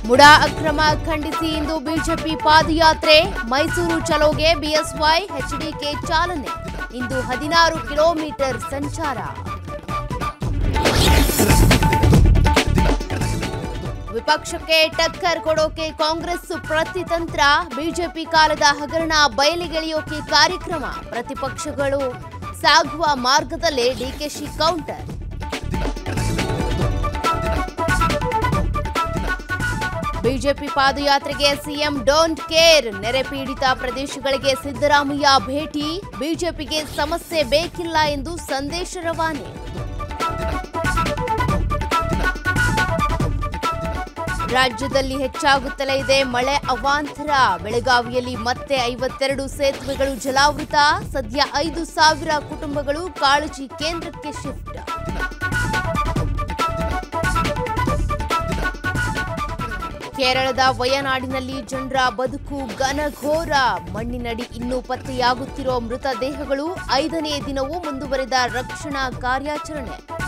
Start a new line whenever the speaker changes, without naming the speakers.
ಮುಡಾ ಅಕ್ರಮ ಖಂಡಿಸಿ ಇಂದು ಬಿಜೆಪಿ ಪಾದಯಾತ್ರೆ ಮೈಸೂರು ಚಲೋಗೆ ಬಿಎಸ್ವೈ ಎಚ್ಡಿಕೆ ಚಾಲನೆ ಇಂದು ಹದಿನಾರು ಕಿಲೋಮೀಟರ್ ಸಂಚಾರ ವಿಪಕ್ಷಕ್ಕೆ ಟಕ್ಕರ್ ಕೊಡೋಕೆ ಕಾಂಗ್ರೆಸ್ ಪ್ರತಿತಂತ್ರ ಬಿಜೆಪಿ ಕಾಲದ ಹಗರಣ ಬಯಲಿಗೆಳೆಯೋಕೆ ಕಾರ್ಯಕ್ರಮ ಪ್ರತಿಪಕ್ಷಗಳು ಸಾಗುವ ಮಾರ್ಗದಲ್ಲೇ ಡಿಕೆಶಿ ಕೌಂಟರ್ ಬಿಜೆಪಿ ಪಾದಯಾತ್ರೆಗೆ ಸಿಎಂ ಡೋಂಟ್ ಕೇರ್ ನೆರೆ ಪೀಡಿತ ಪ್ರದೇಶಗಳಿಗೆ ಸಿದ್ದರಾಮಯ್ಯ ಭೇಟಿ ಬಿಜೆಪಿಗೆ ಸಮಸ್ಯೆ ಬೇಕಿಲ್ಲ ಎಂದು ಸಂದೇಶ ರವಾನೆ ರಾಜ್ಯದಲ್ಲಿ ಹೆಚ್ಚಾಗುತ್ತಲೇ ಇದೆ ಮಳೆ ಅವಾಂತರ ಬೆಳಗಾವಿಯಲ್ಲಿ ಮತ್ತೆ ಐವತ್ತೆರಡು ಸೇತುವೆಗಳು ಜಲಾವೃತ ಸದ್ಯ ಐದು ಸಾವಿರ ಕುಟುಂಬಗಳು ಕಾಳಜಿ ಕೇಂದ್ರಕ್ಕೆ ಶಿಫ್ಟ್ ಕೇರಳದ ವಯನಾಡಿನಲ್ಲಿ ಜನರ ಬದುಕು ಘನಘೋರ ಮಣ್ಣಿನಡಿ ಇನ್ನೂ ಪತ್ತೆಯಾಗುತ್ತಿರೋ ಮೃತದೇಹಗಳು ಐದನೇ ದಿನವೂ ಮುಂದುವರೆದ ರಕ್ಷಣಾ ಕಾರ್ಯಾಚರಣೆ